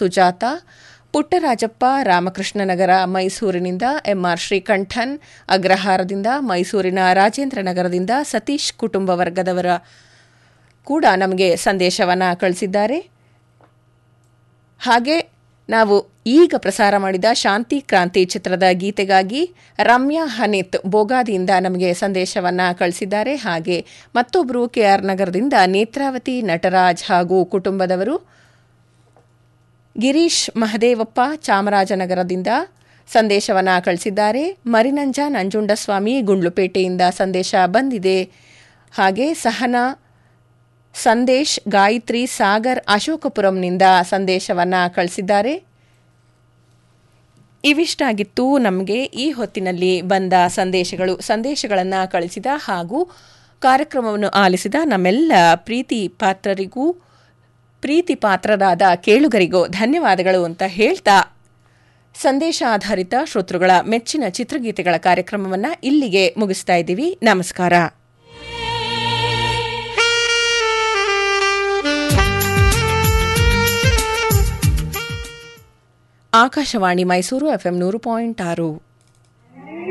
ಸುಜಾತ ಪುಟ್ಟರಾಜಪ್ಪ ರಾಮಕೃಷ್ಣನಗರ ಮೈಸೂರಿನಿಂದ ಎಂಆರ್ ಶ್ರೀಕಂಠನ್ ಅಗ್ರಹಾರದಿಂದ ಮೈಸೂರಿನ ರಾಜೇಂದ್ರ ನಗರದಿಂದ ಸತೀಶ್ ಕುಟುಂಬ ವರ್ಗದವರ ಕೂಡ ನಮಗೆ ಸಂದೇಶವನ್ನು ಕಳಿಸಿದ್ದಾರೆ ಹಾಗೆ ನಾವು ಈಗ ಪ್ರಸಾರ ಮಾಡಿದ ಶಾಂತಿ ಕ್ರಾಂತಿ ಚಿತ್ರದ ಗೀತೆಗಾಗಿ ರಮ್ಯಾ ಹನಿತ್ ಬೋಗಾದಿಯಿಂದ ನಮಗೆ ಸಂದೇಶವನ್ನು ಕಳಿಸಿದ್ದಾರೆ ಹಾಗೆ ಮತ್ತೊಬ್ಬರು ಕೆಆರ್ ನಗರದಿಂದ ನೇತ್ರಾವತಿ ನಟರಾಜ್ ಹಾಗೂ ಕುಟುಂಬದವರು ಗಿರೀಶ್ ಮಹದೇವಪ್ಪ ಚಾಮರಾಜನಗರದಿಂದ ಸಂದೇಶವನ್ನು ಕಳಿಸಿದ್ದಾರೆ ಮರಿನಂಜ ನಂಜುಂಡಸ್ವಾಮಿ ಗುಂಡ್ಲುಪೇಟೆಯಿಂದ ಸಂದೇಶ ಬಂದಿದೆ ಹಾಗೆ ಸಹನಾ ಸಂದೇಶ್ ಗಾಯತ್ರಿ ಸಾಗರ್ ಅಶೋಕಪುರಂನಿಂದ ಸಂದೇಶವನ್ನು ಕಳಿಸಿದ್ದಾರೆ ಇವಿಷ್ಟಾಗಿತ್ತು ನಮಗೆ ಈ ಹೊತ್ತಿನಲ್ಲಿ ಬಂದ ಸಂದೇಶಗಳು ಸಂದೇಶಗಳನ್ನು ಕಳಿಸಿದ ಹಾಗೂ ಕಾರ್ಯಕ್ರಮವನ್ನು ಆಲಿಸಿದ ನಮ್ಮೆಲ್ಲ ಪ್ರೀತಿ ಪಾತ್ರರಿಗೂ ಪ್ರೀತಿ ಪಾತ್ರರಾದ ಕೇಳುಗರಿಗೂ ಧನ್ಯವಾದಗಳು ಅಂತ ಹೇಳ್ತಾ ಸಂದೇಶ ಆಧಾರಿತ ಶ್ರೋತೃಗಳ ಮೆಚ್ಚಿನ ಚಿತ್ರಗೀತೆಗಳ ಕಾರ್ಯಕ್ರಮವನ್ನು ಇಲ್ಲಿಗೆ ಮುಗಿಸ್ತಾ ಇದ್ದೀವಿ ನಮಸ್ಕಾರ ಆಕಾಶವಾಣಿ ಮೈಸೂರು ಎಫ್ಎಂ ನೂರು ಪಾಯಿಂಟ್ ಆರು